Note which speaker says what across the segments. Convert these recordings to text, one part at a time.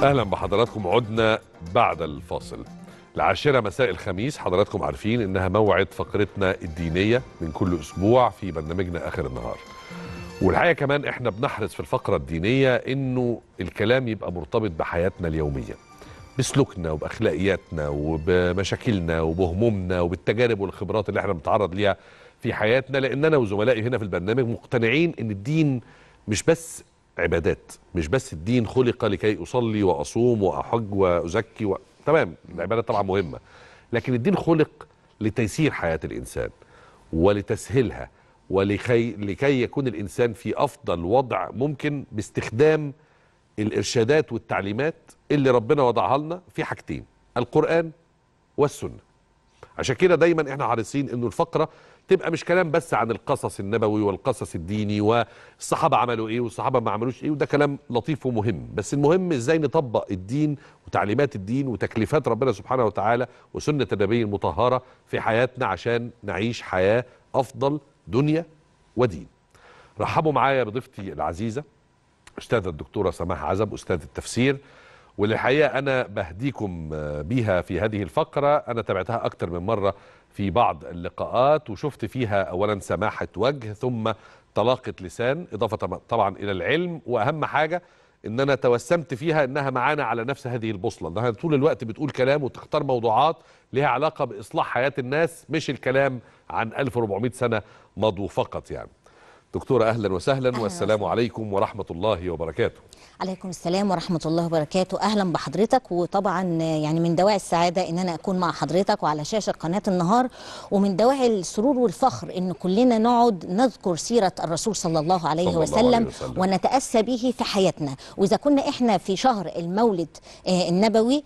Speaker 1: اهلا بحضراتكم عدنا بعد الفاصل العاشرة مساء الخميس حضراتكم عارفين انها موعد فقرتنا الدينية من كل اسبوع في برنامجنا اخر النهار والحقيقة كمان احنا بنحرص في الفقرة الدينية انه الكلام يبقى مرتبط بحياتنا اليومية بسلوكنا وباخلاقياتنا وبمشاكلنا وبهمومنا وبالتجارب والخبرات اللي احنا بنتعرض ليها في حياتنا لان انا وزملائي هنا في البرنامج مقتنعين ان الدين مش بس عبادات مش بس الدين خلق لكي اصلي واصوم واحج وازكي و... تمام العبادات طبعا مهمه لكن الدين خلق لتيسير حياه الانسان ولتسهيلها ولكي لكي يكون الانسان في افضل وضع ممكن باستخدام الارشادات والتعليمات اللي ربنا وضعها لنا في حاجتين القران والسنه عشان كده دايما احنا حريصين انه الفقره تبقى مش كلام بس عن القصص النبوي والقصص الديني والصحابه عملوا ايه والصحابه ما عملوش ايه وده كلام لطيف ومهم بس المهم ازاي نطبق الدين وتعليمات الدين وتكليفات ربنا سبحانه وتعالى وسنه النبي المطهره في حياتنا عشان نعيش حياه افضل دنيا ودين رحبوا معايا بضيفتي العزيزه استاذه الدكتوره سماح عزب استاذ التفسير والحقيقه انا بهديكم بيها في هذه الفقره انا تابعتها اكتر من مره في بعض اللقاءات وشفت فيها اولا سماحه وجه ثم طلاقه لسان اضافه طبعا الى العلم واهم حاجه ان انا توسمت فيها انها معانا على نفس هذه البوصله انها طول الوقت بتقول كلام وتختار موضوعات لها علاقه باصلاح حياه الناس مش الكلام عن 1400 سنه مضوا فقط يعني دكتوره اهلا وسهلا
Speaker 2: أهلاً
Speaker 1: والسلام
Speaker 2: وسهلاً.
Speaker 1: عليكم ورحمه الله وبركاته
Speaker 2: عليكم السلام ورحمة الله وبركاته أهلا بحضرتك وطبعا يعني من دواعي السعادة إن أنا أكون مع حضرتك وعلى شاشة قناة النهار ومن دواعي السرور والفخر إن كلنا نقعد نذكر سيرة الرسول صلى الله عليه
Speaker 1: صلى الله
Speaker 2: وسلم,
Speaker 1: عليه وسلم.
Speaker 2: ونتأسى به في حياتنا وإذا كنا إحنا في شهر المولد آه، النبوي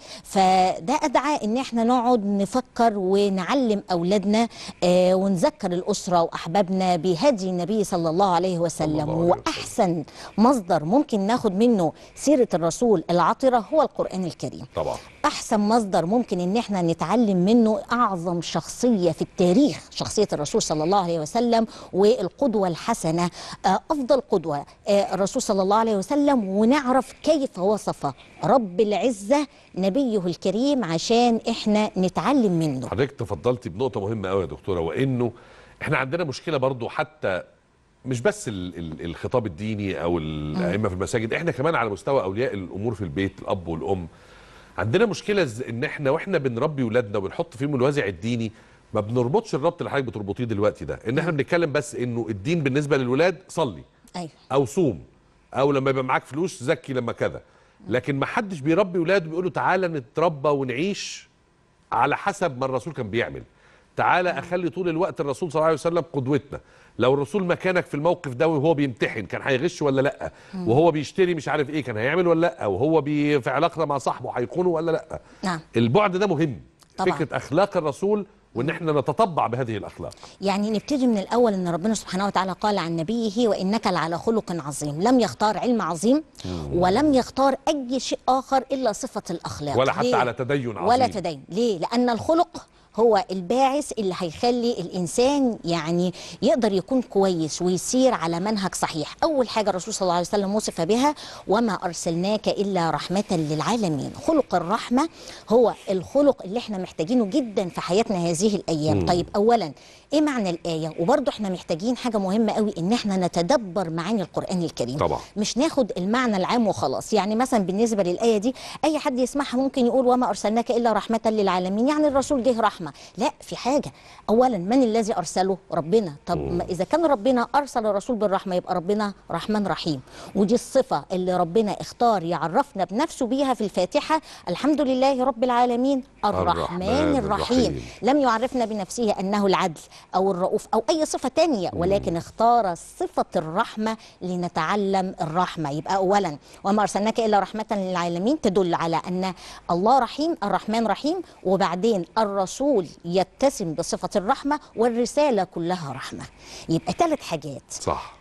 Speaker 2: فده أدعى إن إحنا نقعد نفكر ونعلم أولادنا آه، ونذكر الأسرة وأحبابنا بهدي النبي صلى الله عليه وسلم
Speaker 1: الله عليه وسلم.
Speaker 2: وأحسن مصدر ممكن ناخد منه سيرة الرسول العطرة هو القرآن الكريم
Speaker 1: طبعا
Speaker 2: أحسن مصدر ممكن إن احنا نتعلم منه أعظم شخصية في التاريخ شخصية الرسول صلى الله عليه وسلم والقدوة الحسنة آه، أفضل قدوة آه، الرسول صلى الله عليه وسلم ونعرف كيف وصف رب العزة نبيه الكريم عشان احنا نتعلم منه
Speaker 1: حضرتك تفضلتي بنقطة مهمة قوي يا دكتورة وإنه إحنا عندنا مشكلة برضو حتى مش بس ال- ال- الخطاب الديني أو الأئمة في المساجد إحنا كمان على مستوى أولياء الأمور في البيت الأب والأم عندنا مشكلة ز- إن إحنا وإحنا بنربي ولادنا وبنحط فيهم الوازع الديني ما بنربطش الربط اللي حضرتك بتربطيه دلوقتي ده إن إحنا بنتكلم بس إنه الدين بالنسبة للولاد صلي
Speaker 2: أيوه
Speaker 1: او صوم او لما يبقى معاك فلوس زكي لما كذا لكن ما حدش بيربي ولاده بيقول له تعالى نتربى ونعيش على حسب ما الرسول كان بيعمل تعالى اخلي طول الوقت الرسول صلى الله عليه وسلم قدوتنا لو الرسول مكانك في الموقف ده وهو بيمتحن كان هيغش ولا لا وهو بيشتري مش عارف ايه كان هيعمل ولا لا وهو بي في علاقه مع صاحبه هيخونه ولا لا
Speaker 2: نعم
Speaker 1: البعد ده مهم
Speaker 2: طبعاً.
Speaker 1: فكره اخلاق الرسول وان احنا نتطبع بهذه الاخلاق
Speaker 2: يعني نبتدي من الأول أن ربنا سبحانه وتعالى قال عن نبيه وإنك لعلى خلق عظيم لم يختار علم عظيم ولم يختار أي شيء آخر إلا صفة الأخلاق
Speaker 1: ولا حتى
Speaker 2: ليه؟
Speaker 1: على تدين عظيم
Speaker 2: ولا تدين ليه؟ لأن الخلق هو الباعث اللي هيخلي الإنسان يعني يقدر يكون كويس ويسير على منهج صحيح أول حاجة الرسول صلى الله عليه وسلم وصف بها وما أرسلناك إلا رحمة للعالمين خلق الرحمة هو الخلق اللي احنا محتاجينه جدا في حياتنا هذه الأيام طيب أولا ايه معنى الآية وبرضه احنا محتاجين حاجة مهمة قوي ان احنا نتدبر معاني القرآن الكريم
Speaker 1: طبعا.
Speaker 2: مش ناخد المعنى العام وخلاص يعني مثلا بالنسبة للآية دي أي حد يسمعها ممكن يقول وما أرسلناك إلا رحمة للعالمين يعني الرسول جه رحمة لا في حاجة أولا من الذي أرسله ربنا طب ما إذا كان ربنا أرسل الرسول بالرحمة يبقى ربنا رحمن رحيم ودي الصفة اللي ربنا اختار يعرفنا بنفسه بيها في الفاتحة الحمد لله رب العالمين الرحمن,
Speaker 1: الرحمن
Speaker 2: الرحيم,
Speaker 1: الرحيم.
Speaker 2: لم يعرفنا بنفسه أنه العدل أو الرؤوف أو أي صفة تانية ولكن اختار صفة الرحمة لنتعلم الرحمة يبقى أولا وما أرسلناك إلا رحمة للعالمين تدل على أن الله رحيم الرحمن رحيم وبعدين الرسول يتسم بصفة الرحمة والرسالة كلها رحمة يبقى ثلاث حاجات
Speaker 1: صح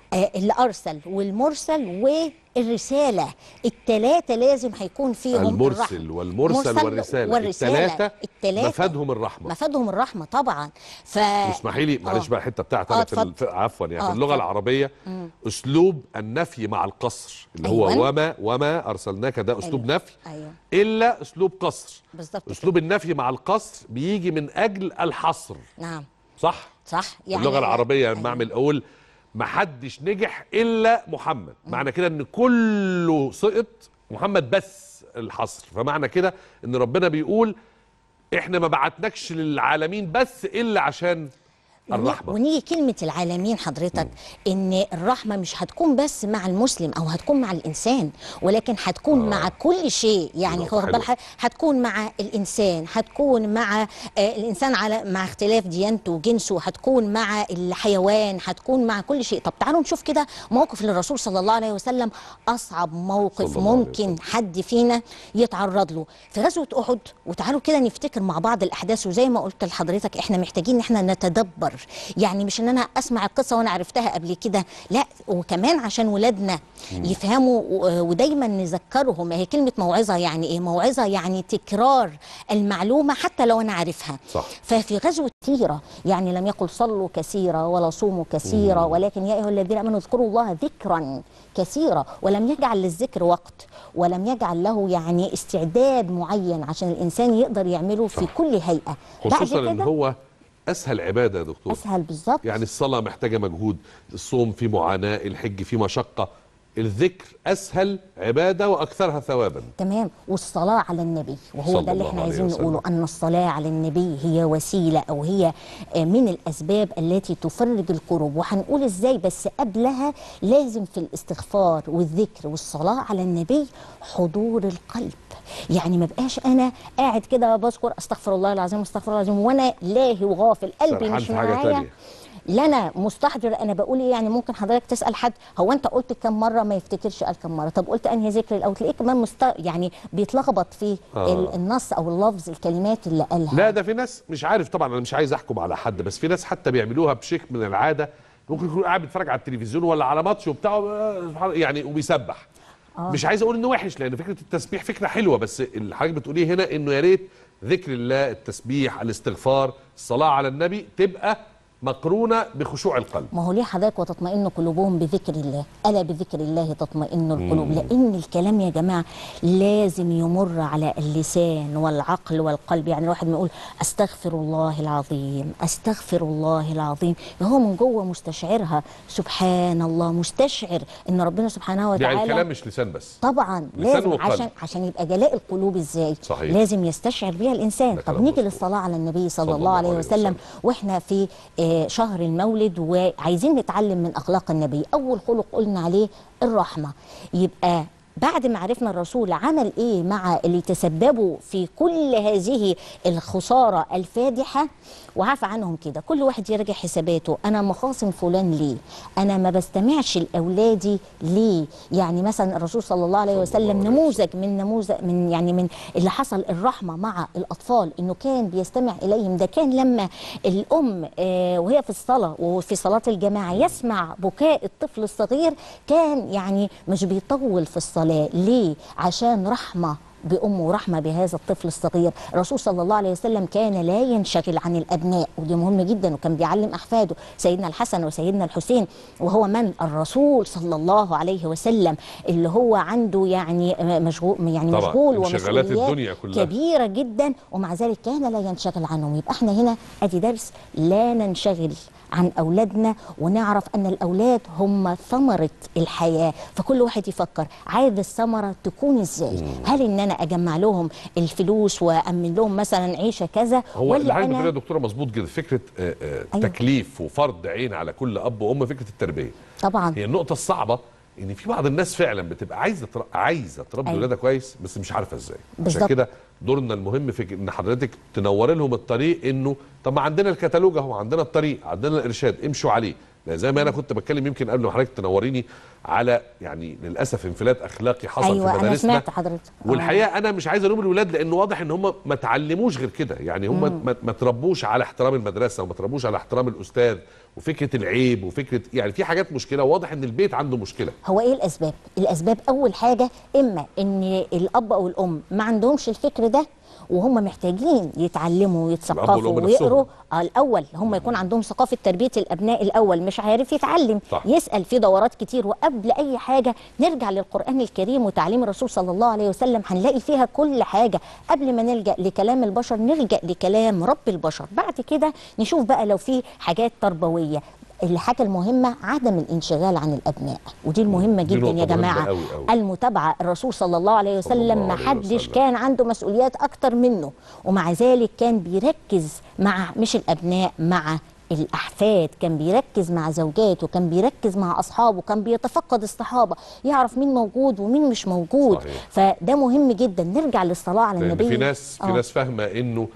Speaker 2: آه، اللي ارسل والمرسل والرساله الثلاثه لازم هيكون فيهم
Speaker 1: المرسل
Speaker 2: الرحمة.
Speaker 1: والمرسل
Speaker 2: مرسل
Speaker 1: والرساله
Speaker 2: والرسالة.
Speaker 1: الثلاثه
Speaker 2: التلاتة.
Speaker 1: مفادهم الرحمه
Speaker 2: مفادهم الرحمه طبعا ف
Speaker 1: اسمحي لي معلش
Speaker 2: آه.
Speaker 1: بقى الحته بتاعت
Speaker 2: آه،
Speaker 1: انا في ال-
Speaker 2: اتفضل.
Speaker 1: في- عفوا يعني
Speaker 2: آه،
Speaker 1: في اللغه
Speaker 2: اتفضل.
Speaker 1: العربيه اسلوب النفي مع القصر اللي هو
Speaker 2: أيوة.
Speaker 1: وما وما ارسلناك ده اسلوب
Speaker 2: أيوة.
Speaker 1: نفي
Speaker 2: ايوه
Speaker 1: الا اسلوب قصر
Speaker 2: بالظبط كده.
Speaker 1: اسلوب النفي مع القصر بيجي من اجل الحصر
Speaker 2: نعم
Speaker 1: صح
Speaker 2: صح
Speaker 1: يعني اللغه العربيه لما
Speaker 2: أيوة.
Speaker 1: اعمل اقول ما حدش نجح الا محمد معنى كده ان كله سقط محمد بس الحصر فمعنى كده ان ربنا بيقول احنا ما بعتناكش للعالمين بس الا عشان الرحمه
Speaker 2: ونيجي كلمة العالمين حضرتك إن الرحمة مش هتكون بس مع المسلم أو هتكون مع الإنسان ولكن هتكون
Speaker 1: آه.
Speaker 2: آه. مع كل شيء يعني
Speaker 1: نقطة
Speaker 2: واخد
Speaker 1: حلوة.
Speaker 2: بال حضرتك؟ هتكون مع الإنسان هتكون مع آه الإنسان على مع اختلاف ديانته وجنسه هتكون مع الحيوان هتكون مع كل شيء طب تعالوا نشوف كده موقف للرسول صلى الله عليه وسلم أصعب موقف
Speaker 1: صلى الله عليه
Speaker 2: ممكن
Speaker 1: وسلم.
Speaker 2: حد فينا يتعرض له في غزوة أحد وتعالوا كده نفتكر مع بعض الأحداث وزي ما قلت لحضرتك إحنا محتاجين إن إحنا نتدبر يعني مش إن أنا أسمع القصة وأنا عرفتها قبل كده لا وكمان عشان ولادنا يفهموا و- ودايما نذكرهم هي كلمة موعظة يعني إيه موعظة يعني تكرار المعلومة حتى لو أنا عارفها
Speaker 1: صح.
Speaker 2: ففي غزوة كثيرة يعني لم يقل صلوا كثيرا ولا صوموا كثيرا ولكن يا أيها الذين آمنوا اذكروا الله ذكرا كثيرا ولم يجعل للذكر وقت ولم يجعل له يعني استعداد معين عشان الإنسان يقدر يعمله في
Speaker 1: صح.
Speaker 2: كل هيئة
Speaker 1: خصوصا ان
Speaker 2: كده
Speaker 1: هو اسهل عباده يا دكتور
Speaker 2: أسهل بالظبط
Speaker 1: يعني الصلاه محتاجه مجهود الصوم فيه معاناه الحج فيه مشقه الذكر اسهل عباده واكثرها ثوابا
Speaker 2: تمام والصلاة على النبي وهو
Speaker 1: صلى
Speaker 2: ده اللي
Speaker 1: الله
Speaker 2: احنا
Speaker 1: عليه
Speaker 2: عايزين
Speaker 1: وسلم.
Speaker 2: نقوله أن الصلاة على النبي هي وسيلة أو هي آه، من الأسباب التي تفرج الكروب وهنقول إزاي بس قبلها لازم في الاستغفار والذكر والصلاة على النبي حضور القلب يعني ما بقاش انا قاعد كده بذكر استغفر الله العظيم استغفر الله العظيم وانا لاهي وغافل قلبي
Speaker 1: سرحان
Speaker 2: مش
Speaker 1: في حاجة
Speaker 2: معايا
Speaker 1: تانية.
Speaker 2: لا انا مستحضر انا بقول ايه يعني ممكن حضرتك تسال حد هو انت قلت كم مره ما يفتكرش قال كم مره طب قلت انهي ذكر الاول تلاقيه كمان مست... يعني بيتلخبط في
Speaker 1: آه.
Speaker 2: ال- النص او اللفظ الكلمات اللي قالها
Speaker 1: لا ده في ناس مش عارف طبعا انا مش عايز احكم على حد بس في ناس حتى بيعملوها بشكل من العاده ممكن يكون قاعد بيتفرج على التلفزيون ولا على ماتش وبتاع آه، سبحان الله، يعني وبيسبح
Speaker 2: آه.
Speaker 1: مش عايز اقول انه وحش لان فكره التسبيح فكره حلوه بس اللي حضرتك بتقوليه هنا انه يا ريت ذكر الله التسبيح الاستغفار الصلاه على النبي تبقى مقرونه بخشوع القلب
Speaker 2: ما هو ليه حضرتك وتطمئن قلوبهم بذكر الله ألا بذكر الله تطمئن القلوب لأن الكلام يا جماعة لازم يمر على اللسان والعقل والقلب يعني الواحد ما يقول أستغفر الله العظيم أستغفر الله العظيم هو من جوه مستشعرها سبحان الله مستشعر إن ربنا سبحانه وتعالى
Speaker 1: يعني الكلام مش لسان بس
Speaker 2: طبعا
Speaker 1: لسان
Speaker 2: لازم
Speaker 1: وقلب.
Speaker 2: عشان عشان يبقى جلاء القلوب ازاي
Speaker 1: صحيح.
Speaker 2: لازم يستشعر بيها الانسان
Speaker 1: ده
Speaker 2: طب
Speaker 1: كلام
Speaker 2: نيجي
Speaker 1: مظبوط.
Speaker 2: للصلاه على النبي صلى,
Speaker 1: صلى
Speaker 2: الله عليه
Speaker 1: عليه
Speaker 2: وسلم
Speaker 1: وسلم.
Speaker 2: واحنا في آه، شهر المولد وعايزين نتعلم من اخلاق النبي اول خلق قلنا عليه الرحمه يبقى بعد ما عرفنا الرسول عمل ايه مع اللي تسببوا في كل هذه الخساره الفادحه وعفى عنهم كده كل واحد يراجع حساباته انا مخاصم فلان ليه انا ما بستمعش لاولادي ليه يعني مثلا الرسول صلى الله عليه
Speaker 1: صلى الله
Speaker 2: وسلم
Speaker 1: عليه
Speaker 2: نموذج من نموذج من يعني من اللي حصل الرحمه مع الاطفال انه كان بيستمع اليهم ده كان لما الام آه، وهي في الصلاه وفي صلاه الجماعه يسمع بكاء الطفل الصغير كان يعني مش بيطول في الصلاه ليه عشان رحمه بأمه ورحمة بهذا الطفل الصغير الرسول صلى الله عليه وسلم كان لا ينشغل عن الأبناء ودي مهم جدا وكان بيعلم أحفاده سيدنا الحسن وسيدنا الحسين وهو من الرسول صلى الله عليه وسلم اللي هو عنده يعني مشغول يعني
Speaker 1: طبعاً،
Speaker 2: مشغول
Speaker 1: انشغالات
Speaker 2: ومسؤوليات
Speaker 1: الدنيا كلها.
Speaker 2: كبيرة جدا ومع ذلك كان لا ينشغل عنهم يبقى احنا هنا ادي درس لا ننشغل عن اولادنا ونعرف ان الاولاد هم ثمره الحياه فكل واحد يفكر عايز الثمره تكون ازاي هل ان انا اجمع لهم الفلوس وامن لهم مثلا عيشه كذا
Speaker 1: هو اللي
Speaker 2: ولا
Speaker 1: حضرتك بتقوليه يا
Speaker 2: انا
Speaker 1: دكتوره مظبوط جدا فكره آه، آه،
Speaker 2: أيوة.
Speaker 1: تكليف وفرض عين على كل اب وام فكره التربيه
Speaker 2: طبعا
Speaker 1: هي النقطة الصعبة إن في بعض الناس فعلا بتبقى عايزة تر... عايزة تربي
Speaker 2: أيوة.
Speaker 1: ولادها كويس بس مش عارفة إزاي عشان
Speaker 2: بالظبط.
Speaker 1: كده دورنا المهم في إن حضرتك تنور لهم الطريق إنه طب ما عندنا الكتالوج أهو عندنا الطريق عندنا الإرشاد امشوا عليه لان زي ما انا كنت بتكلم يمكن قبل ما حضرتك تنوريني على يعني للاسف انفلات اخلاقي حصل
Speaker 2: ايوه
Speaker 1: في
Speaker 2: انا
Speaker 1: مدارسنا
Speaker 2: سمعت حضرتك آه.
Speaker 1: والحقيقه انا مش عايز الوم الولاد لان واضح ان هم ما اتعلموش غير كده يعني هم ما, ما تربوش على احترام المدرسه وما تربوش على احترام الاستاذ وفكره العيب وفكره يعني في حاجات مشكله واضح ان البيت عنده مشكله
Speaker 2: هو ايه الاسباب الاسباب اول حاجه اما ان الاب او الام ما عندهمش الفكر ده وهم محتاجين يتعلموا ويتثقفوا
Speaker 1: والأم
Speaker 2: ويقروا
Speaker 1: نفسهم.
Speaker 2: آه الاول هم يكون عندهم ثقافه تربيه الابناء الاول مش عارف يتعلم
Speaker 1: صح.
Speaker 2: يسال في دورات كتير وقبل اي حاجه نرجع للقران الكريم وتعليم الرسول صلى الله عليه وسلم هنلاقي فيها كل حاجه قبل ما نلجا لكلام البشر نلجا لكلام رب البشر بعد كده نشوف بقى لو في حاجات تربويه الحاجه المهمه عدم الانشغال عن الابناء ودي المهمه
Speaker 1: دي
Speaker 2: جدا
Speaker 1: نقطة
Speaker 2: يا
Speaker 1: مهمة
Speaker 2: جماعه
Speaker 1: أوي أوي.
Speaker 2: المتابعه الرسول صلى الله عليه
Speaker 1: صلى الله
Speaker 2: وسلم ما
Speaker 1: عليه
Speaker 2: حدش
Speaker 1: وسلم.
Speaker 2: كان عنده مسؤوليات اكتر منه ومع ذلك كان بيركز مع مش الابناء مع الاحفاد كان بيركز مع زوجاته كان بيركز مع اصحابه كان بيتفقد الصحابه يعرف مين موجود ومين مش موجود
Speaker 1: صحيح.
Speaker 2: فده مهم جدا نرجع للصلاه على
Speaker 1: لان
Speaker 2: النبي
Speaker 1: في ناس في
Speaker 2: آه.
Speaker 1: ناس فاهمه انه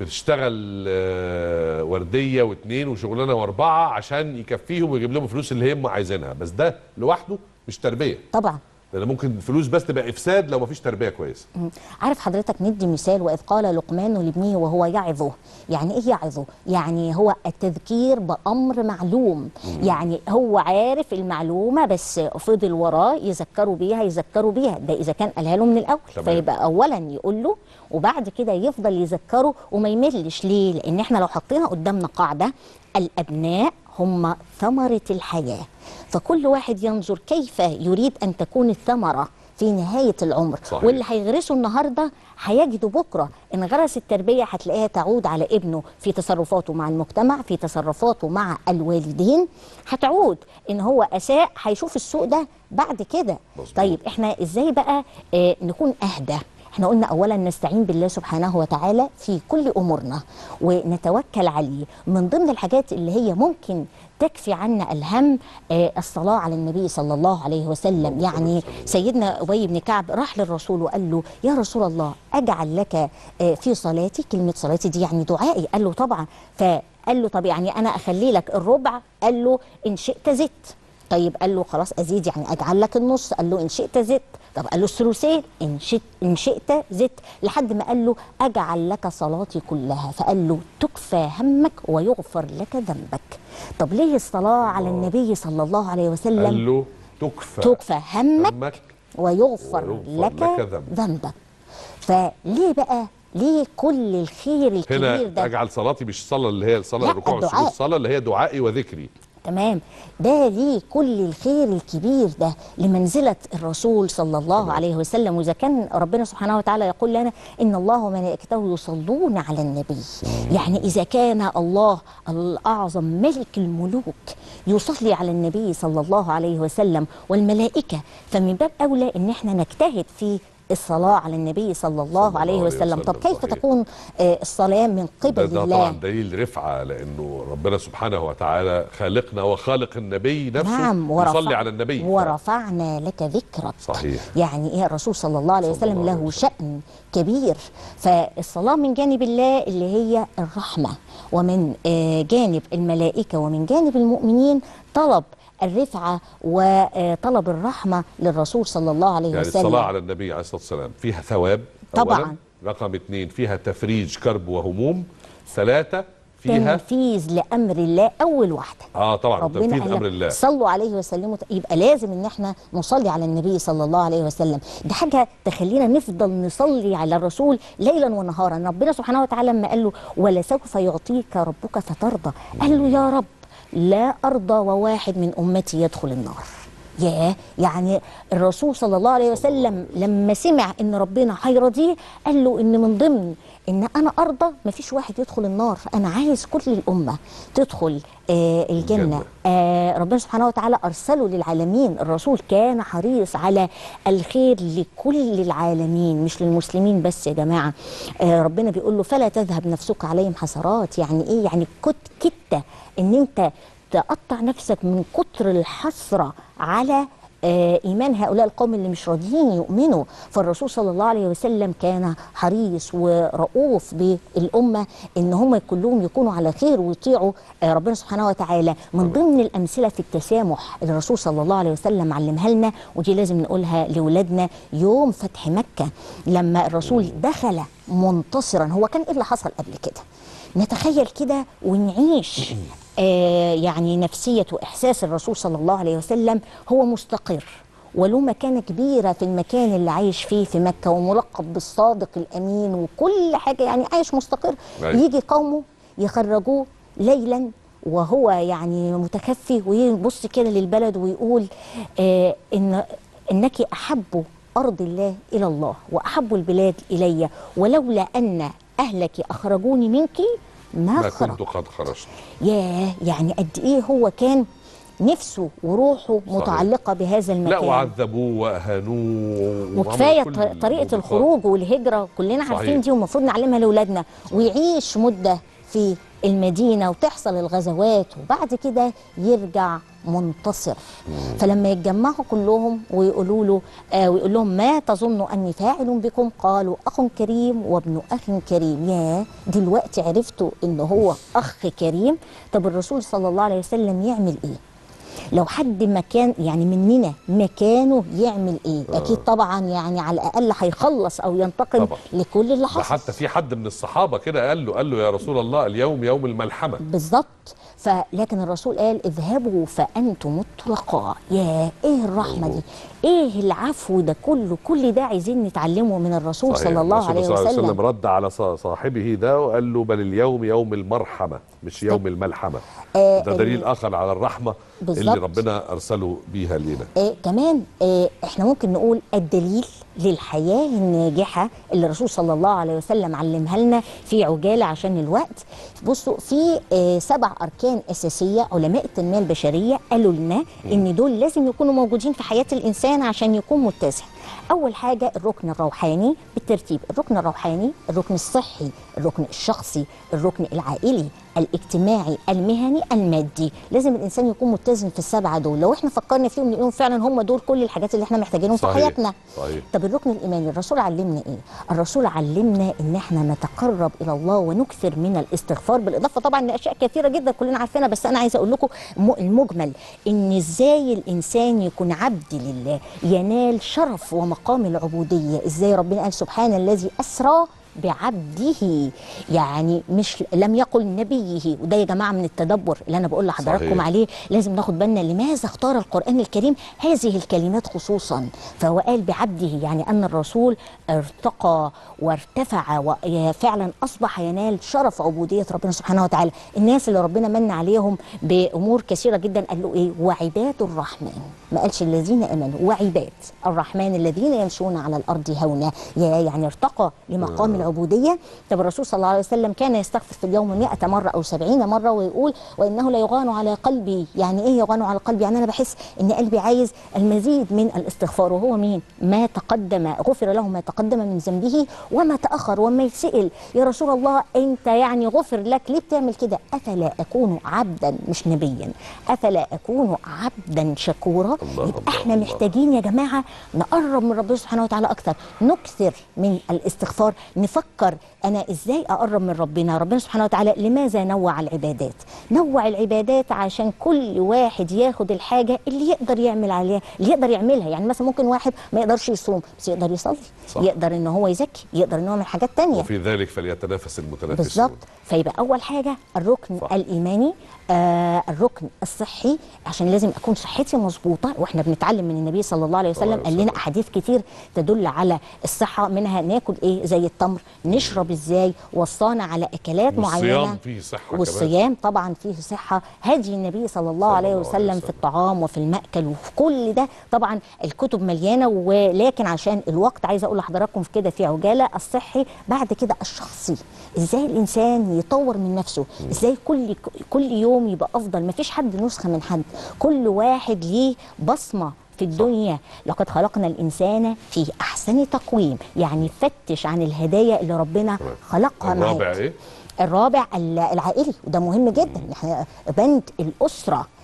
Speaker 1: بتشتغل آه، ورديه واثنين وشغلانه واربعه عشان يكفيهم ويجيب لهم الفلوس اللي هم عايزينها بس ده لوحده مش تربيه
Speaker 2: طبعا
Speaker 1: لان ممكن الفلوس بس تبقى افساد لو مفيش تربيه كويسه
Speaker 2: مم. عارف حضرتك ندي مثال واذ قال لقمان لابنه وهو يعظه يعني ايه يعظه يعني هو التذكير بامر معلوم يعني هو عارف المعلومه بس فضل وراه يذكروا بيها يذكروا بيها ده اذا كان قالها له من الاول
Speaker 1: تمام.
Speaker 2: فيبقى اولا يقول له وبعد كده يفضل يذكره وما يملش ليه لان احنا لو حطينا قدامنا قاعده الابناء هم ثمره الحياه فكل واحد ينظر كيف يريد ان تكون الثمره في نهايه العمر
Speaker 1: صحيح.
Speaker 2: واللي هيغرسه النهارده هيجده بكره ان غرس التربيه هتلاقيها تعود على ابنه في تصرفاته مع المجتمع في تصرفاته مع الوالدين هتعود ان هو اساء هيشوف السوء ده بعد كده
Speaker 1: مظبوط.
Speaker 2: طيب احنا ازاي بقى آه نكون اهدى احنا قلنا اولا نستعين بالله سبحانه وتعالى في كل امورنا ونتوكل عليه من ضمن الحاجات اللي هي ممكن تكفي عنا الهم آه الصلاه على النبي صلى الله عليه وسلم
Speaker 1: اللهم صل
Speaker 2: يعني
Speaker 1: وسلم.
Speaker 2: سيدنا ابي بن كعب راح للرسول وقال له يا رسول الله اجعل لك آه، في صلاتي كلمه صلاتي دي يعني دعائي قال له طبعا فقال له طب يعني انا اخلي لك الربع قال له ان شئت زدت طيب قال له خلاص ازيد يعني اجعل لك النص قال له ان شئت زدت طب قال له الثلثين ان شئت ان شئت زدت لحد ما قال له اجعل لك صلاتي كلها فقال له تكفى همك ويغفر لك ذنبك طب ليه الصلاه على النبي صلى الله عليه وسلم
Speaker 1: قال له تكفى
Speaker 2: تكفى همك
Speaker 1: همك
Speaker 2: ويغفر
Speaker 1: ويغفر
Speaker 2: لك,
Speaker 1: لك ذنبك.
Speaker 2: ذنبك فليه بقى ليه كل الخير الكبير
Speaker 1: هنا
Speaker 2: ده
Speaker 1: اجعل صلاتي مش الصلاه اللي هي الصلاه
Speaker 2: لا،
Speaker 1: الركوع والسجود
Speaker 2: الدعاء.
Speaker 1: الصلاه اللي هي دعائي وذكري
Speaker 2: تمام ده ليه كل الخير الكبير ده لمنزلة الرسول صلى الله عليه وسلم وإذا كان ربنا سبحانه وتعالى يقول لنا إن الله وملائكته يصلون على النبي يعني إذا كان الله الأعظم ملك الملوك يصلي على النبي صلى الله عليه وسلم والملائكة فمن باب أولى إن احنا نجتهد في الصلاة على النبي صلى الله
Speaker 1: الله
Speaker 2: عليه
Speaker 1: عليه
Speaker 2: وسلم طب
Speaker 1: وسلم،
Speaker 2: كيف
Speaker 1: صحيح.
Speaker 2: تكون آه، الصلاة من
Speaker 1: ده,
Speaker 2: قبل
Speaker 1: ده
Speaker 2: الله
Speaker 1: طبعا دليل رفعه لانه ربنا سبحانه وتعالى خالقنا وخالق النبي نفسه
Speaker 2: نعم
Speaker 1: يصلي على النبي
Speaker 2: ورفعنا لك ذكرك
Speaker 1: صحيح
Speaker 2: يعني ايه الرسول صلى الله عليه
Speaker 1: صلى
Speaker 2: وسلم
Speaker 1: الله عليه
Speaker 2: له
Speaker 1: وسلم.
Speaker 2: شأن كبير فالصلاة من جانب الله اللي هي الرحمة ومن آه، جانب الملائكة ومن جانب المؤمنين طلب الرفعة وطلب الرحمة للرسول صلى الله عليه
Speaker 1: يعني
Speaker 2: وسلم
Speaker 1: الصلاه على النبي عليه الصلاه والسلام فيها ثواب
Speaker 2: طبعاً.
Speaker 1: أولاً. رقم اثنين فيها تفريج كرب وهموم ثلاثه فيها
Speaker 2: تنفيذ لأمر الله أول واحدة
Speaker 1: اه طبعا
Speaker 2: ربنا
Speaker 1: تنفيذ
Speaker 2: قال
Speaker 1: امر
Speaker 2: لك
Speaker 1: الله
Speaker 2: صلوا عليه وسلموا يبقى لازم ان احنا نصلي على النبي صلى الله عليه وسلم دي حاجه تخلينا نفضل نصلي على الرسول ليلا ونهارا ربنا سبحانه وتعالى لما قال له ولسوف يعطيك ربك فترضى قال له يا رب لا ارضى وواحد من امتي يدخل النار ياه يعني الرسول صلى الله عليه وسلم لما سمع ان ربنا هيرضيه قال له ان من ضمن ان انا ارضى مفيش واحد يدخل النار انا عايز كل الامه تدخل آه الجنه
Speaker 1: الجنة.
Speaker 2: آه ربنا سبحانه وتعالى ارسله للعالمين الرسول كان حريص على الخير لكل العالمين مش للمسلمين بس يا جماعه آه ربنا بيقول له فلا تذهب نفسك عليهم حسرات يعني ايه يعني كنت كدت ان انت تقطع نفسك من كتر الحسره على آه، ايمان هؤلاء القوم اللي مش راضيين يؤمنوا فالرسول صلى الله عليه وسلم كان حريص ورؤوف بالامه ان هم كلهم يكونوا على خير ويطيعوا آه، ربنا سبحانه وتعالى من ضمن الامثله في التسامح اللي الرسول صلى الله عليه وسلم علمها لنا ودي لازم نقولها لاولادنا يوم فتح مكه لما الرسول دخل منتصرا هو كان ايه اللي حصل قبل كده نتخيل كده ونعيش آه يعني نفسية وإحساس الرسول صلى الله عليه وسلم هو مستقر وله مكانة كبيرة في المكان اللي عايش فيه في مكة وملقب بالصادق الأمين وكل حاجة يعني عايش مستقر
Speaker 1: أيوة.
Speaker 2: يجي قومه يخرجوه ليلا وهو يعني متخفي ويبص كده للبلد ويقول آه إن إنك أحب أرض الله إلى الله وأحب البلاد إلي ولولا أن أهلك أخرجوني منك ما,
Speaker 1: ما
Speaker 2: خرج
Speaker 1: كنت قد خرجت
Speaker 2: ياه يعني قد ايه هو كان نفسه وروحه متعلقه بهذا
Speaker 1: لا
Speaker 2: المكان
Speaker 1: وعذبوه واهانوه
Speaker 2: وكفايه
Speaker 1: وعملوا كل
Speaker 2: ط- طريقه
Speaker 1: الموبقات.
Speaker 2: الخروج والهجره كلنا
Speaker 1: صحيح.
Speaker 2: عارفين دي ومفروض نعلمها لاولادنا ويعيش مده في المدينه وتحصل الغزوات وبعد كده يرجع منتصر فلما يتجمعوا كلهم ويقولوا له آه ويقول لهم ما تظنوا اني فاعل بكم قالوا اخ كريم وابن اخ كريم يا دلوقتي عرفتوا ان هو اخ كريم طب الرسول صلى الله عليه وسلم يعمل ايه لو حد مكان يعني مننا مكانه يعمل ايه اكيد طبعا يعني على الاقل هيخلص او ينتقم
Speaker 1: طبعا.
Speaker 2: لكل اللي
Speaker 1: ده
Speaker 2: حصل
Speaker 1: حتى في حد من الصحابه كده قال له قال له يا رسول الله اليوم يوم الملحمه
Speaker 2: بالظبط فلكن الرسول قال اذهبوا فانتم الطلقاء يا ايه الرحمه دي ايه العفو ده كله كل ده عايزين نتعلمه من الرسول
Speaker 1: صحيح.
Speaker 2: صلى الله
Speaker 1: الرسول
Speaker 2: عليه
Speaker 1: صلى الله عليه
Speaker 2: وسلم
Speaker 1: وسلم رد على صا- صاحبه ده وقال له بل اليوم يوم المرحمه مش يوم الملحمه
Speaker 2: آه،
Speaker 1: ده
Speaker 2: ال-
Speaker 1: دليل اخر على الرحمه اللي
Speaker 2: بالظبط.
Speaker 1: ربنا ارسله بيها لينا
Speaker 2: آه كمان آه احنا ممكن نقول الدليل للحياة الناجحة اللي الرسول صلى الله عليه وسلم علمها لنا في عجالة عشان الوقت بصوا في آه سبع أركان أساسية علماء التنمية البشرية قالوا لنا إن دول لازم يكونوا موجودين في حياة الإنسان عشان يكون متسع أول حاجة الركن الروحاني بالترتيب الركن الروحاني الركن الصحي الركن الشخصي الركن العائلي الاجتماعي المهني المادي لازم الانسان يكون متزن في السبعه دول لو احنا فكرنا فيهم نلاقيهم فعلا هم دول كل الحاجات اللي احنا محتاجينهم في
Speaker 1: صحيح.
Speaker 2: حياتنا
Speaker 1: صحيح.
Speaker 2: طب الركن الايماني الرسول علمنا ايه الرسول علمنا ان احنا نتقرب الى الله ونكثر من الاستغفار بالاضافه طبعا لاشياء كثيره جدا كلنا عارفينها بس انا عايزه اقول لكم م- المجمل ان ازاي الانسان يكون عبد لله ينال شرف ومقام العبوديه ازاي ربنا قال سبحان الذي اسرى بعبده يعني مش لم يقل نبيه وده يا جماعه من التدبر اللي انا بقول لحضراتكم
Speaker 1: صحيح.
Speaker 2: عليه لازم ناخد بالنا لماذا اختار القران الكريم هذه الكلمات خصوصا فهو قال بعبده يعني ان الرسول ارتقى وارتفع وفعلا اصبح ينال شرف عبوديه ربنا سبحانه وتعالى الناس اللي ربنا من عليهم بامور كثيره جدا قال له ايه وعباد الرحمن ما قالش الذين امنوا وعباد الرحمن الذين يمشون على الارض هونا يا يعني ارتقى لمقام العبوديه طب الرسول صلى الله عليه وسلم كان يستغفر في اليوم 100 مره او 70 مره ويقول وانه لا يغان على قلبي يعني ايه يغان على قلبي يعني انا بحس ان قلبي عايز المزيد من الاستغفار وهو مين ما تقدم غفر له ما تقدم من ذنبه وما تاخر وما يسال يا رسول الله انت يعني غفر لك ليه بتعمل كده افلا اكون عبدا مش نبيا افلا اكون عبدا شكورا
Speaker 1: الله،
Speaker 2: يبقى
Speaker 1: الله،
Speaker 2: احنا
Speaker 1: الله.
Speaker 2: محتاجين يا جماعه نقرب من ربنا سبحانه وتعالى اكتر نكثر من الاستغفار نفكر انا ازاي اقرب من ربنا ربنا سبحانه وتعالى لماذا نوع العبادات نوع العبادات عشان كل واحد ياخد الحاجه اللي يقدر يعمل عليها اللي يقدر يعملها يعني مثلا ممكن واحد ما يقدرش يصوم بس يقدر يصلي
Speaker 1: صح.
Speaker 2: يقدر ان هو يزكي يقدر ان هو يعمل حاجات تانية
Speaker 1: وفي ذلك فليتنافس المتنافسون
Speaker 2: بالظبط فيبقى اول حاجه الركن
Speaker 1: صح.
Speaker 2: صح. الايماني آه الركن الصحي عشان لازم اكون صحتي مظبوطه واحنا بنتعلم من النبي صلى الله عليه
Speaker 1: صلى الله
Speaker 2: وسلم
Speaker 1: عليه
Speaker 2: قال لنا
Speaker 1: وسلم.
Speaker 2: احاديث كتير تدل على الصحه منها ناكل ايه زي التمر نشرب ازاي وصانا على اكلات معينه
Speaker 1: والصيام فيه صحه كمان
Speaker 2: والصيام طبعا فيه صحه هدي النبي صلى الله
Speaker 1: صلى
Speaker 2: عليه
Speaker 1: الله عليه
Speaker 2: وسلم
Speaker 1: وسلم.
Speaker 2: في الطعام وفي المأكل وفي كل ده طبعا الكتب مليانه ولكن عشان الوقت عايزه اقول لحضراتكم في كده في عجاله الصحي بعد كده الشخصي ازاي الانسان يطور من نفسه ازاي كل كل يوم يبقى افضل مفيش حد نسخه من حد كل واحد ليه بصمه في الدنيا لقد خلقنا الانسان في احسن تقويم يعني فتش عن الهدايا اللي ربنا
Speaker 1: تمام.
Speaker 2: خلقها معاك
Speaker 1: الرابع ايه
Speaker 2: الرابع ال- العائلي وده مهم جدا احنا بند الاسره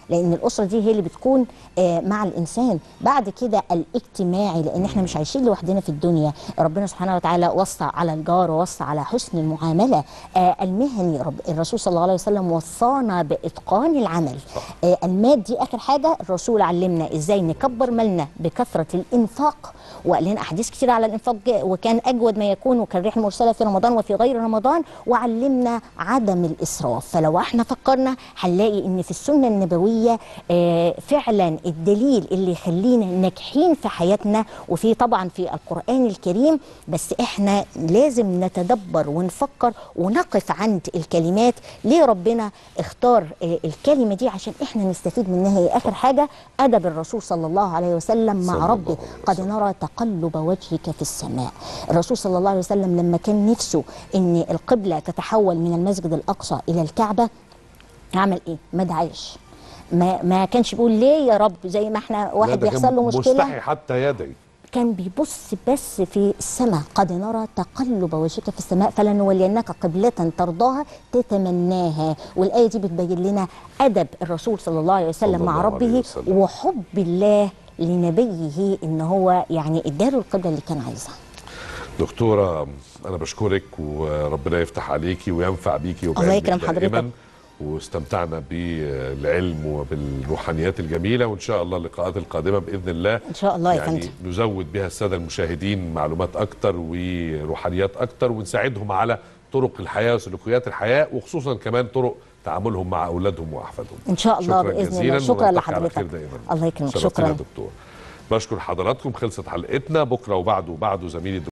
Speaker 2: لان الاسره دي هي اللي بتكون آه، مع الانسان بعد كده الاجتماعي لان احنا مش عايشين لوحدنا في الدنيا ربنا سبحانه وتعالى وصى على الجار ووصى على حسن المعامله آه، المهني رب الرسول صلى الله عليه وسلم وصانا باتقان العمل آه، المال دي اخر حاجه الرسول علمنا ازاي نكبر مالنا بكثره الانفاق وقال لنا احاديث كتير على الانفاق جاء- وكان اجود ما يكون وكان ريح مرسله في رمضان وفي غير رمضان وعلمنا عدم الاسراف فلو احنا فكرنا هنلاقي ان في السنه النبويه آه، فعلا الدليل اللي يخلينا ناجحين في حياتنا وفي طبعا في القران الكريم بس احنا لازم نتدبر ونفكر ونقف عند الكلمات ليه ربنا اختار آه، الكلمه دي عشان احنا نستفيد منها هي اخر حاجه ادب الرسول صلى الله عليه وسلم
Speaker 1: صلى
Speaker 2: مع
Speaker 1: الله
Speaker 2: ربه
Speaker 1: عليه
Speaker 2: قد
Speaker 1: وسلم.
Speaker 2: نرى تقلب وجهك في السماء الرسول صلى الله عليه وسلم لما كان نفسه ان القبله تتحول من المسجد الاقصى الى الكعبه عمل ايه ما دعاش ما ما كانش بيقول ليه يا رب زي ما احنا
Speaker 1: لا،
Speaker 2: واحد
Speaker 1: ده كان
Speaker 2: بيحصل له مشكله
Speaker 1: مستحي حتى يدعي
Speaker 2: كان بيبص بس في السماء قد نرى تقلب وجهك في السماء فلنولينك قبلة ترضاها تتمناها والآية دي بتبين لنا أدب الرسول صلى الله عليه
Speaker 1: صلى
Speaker 2: وسلم مع
Speaker 1: الله عليه
Speaker 2: ربه
Speaker 1: وسلم.
Speaker 2: وحب الله لنبيه إن هو يعني اداله القبلة اللي كان عايزها
Speaker 1: دكتورة أنا بشكرك وربنا يفتح عليكي وينفع بيكي
Speaker 2: الله
Speaker 1: وبعلمك
Speaker 2: يكرم حضرتك.
Speaker 1: دائما واستمتعنا بالعلم وبالروحانيات الجميلة وإن شاء الله اللقاءات القادمة بإذن الله
Speaker 2: إن شاء الله يا
Speaker 1: يعني
Speaker 2: فندم
Speaker 1: نزود بها السادة المشاهدين معلومات أكتر وروحانيات أكتر ونساعدهم على طرق الحياة وسلوكيات الحياة وخصوصا كمان طرق تعاملهم مع أولادهم وأحفادهم
Speaker 2: إن شاء الله
Speaker 1: شكراً
Speaker 2: بإذن
Speaker 1: جزيلاً
Speaker 2: الله شكرا
Speaker 1: ونلتقي على خير
Speaker 2: لحضرتك
Speaker 1: دائما
Speaker 2: الله يكرمك
Speaker 1: شرفتنا يا
Speaker 2: شكرا
Speaker 1: دكتور بشكر حضراتكم خلصت حلقتنا بكره وبعده وبعده زميلي